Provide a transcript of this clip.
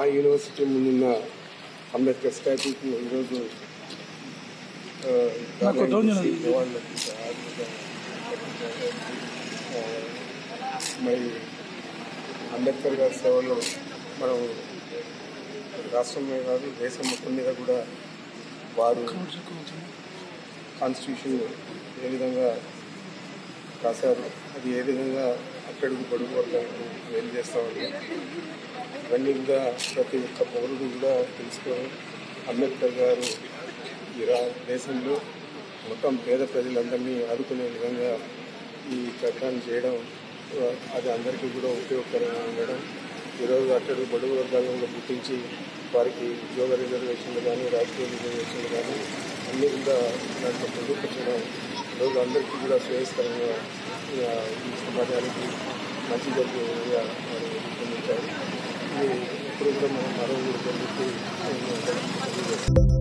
University ముందున్న అంబేద్కర్ స్టాట్యూకి ఈరోజు ఆ, గాంధీ నివాళులు అర్పించారు. ఆ, మరి అంబేద్కర్ గారి సేవలు మనం రాష్ట్రమే కాదు దేశం మొత్తం మీద కూడా వారు కాన్స్టిట్యూషన్ ఏ విధంగా రాశారు అది ఏ విధంగా అక్కడికి పొడుగు వర్గాలకు మేలు చేస్తామని ఇవన్నీ కూడా ప్రతి ఒక్క పౌరుడు కూడా తెలుసుకొని అంబేద్కర్ గారు ఈ రా దేశంలో మొత్తం పేద ప్రజలందరినీ ఆదుకునే విధంగా ఈ చట్టాన్ని చేయడం ఆ, అది అందరికీ కూడా ఉపయోగకరంగా ఉండడం ఈరోజు అట్టడు బడుగు వర్గాలను గుర్తించి వారికి ఉద్యోగ రిజర్వేషన్లు కానీ రాజకీయ రిజర్వేషన్లు కానీ అన్నీ కూడా దాంట్లో పొందుపరచడం ఈరోజు అందరికీ కూడా శ్రేయస్కరంగా ఆ, ఈ సమాజానికి మంచి జరిగే విధంగా వారు రూపొందించారు ఇది ఎప్పుడు కూడా మనం మరో కూడా జరుగుతూ తెలియజేస్తాం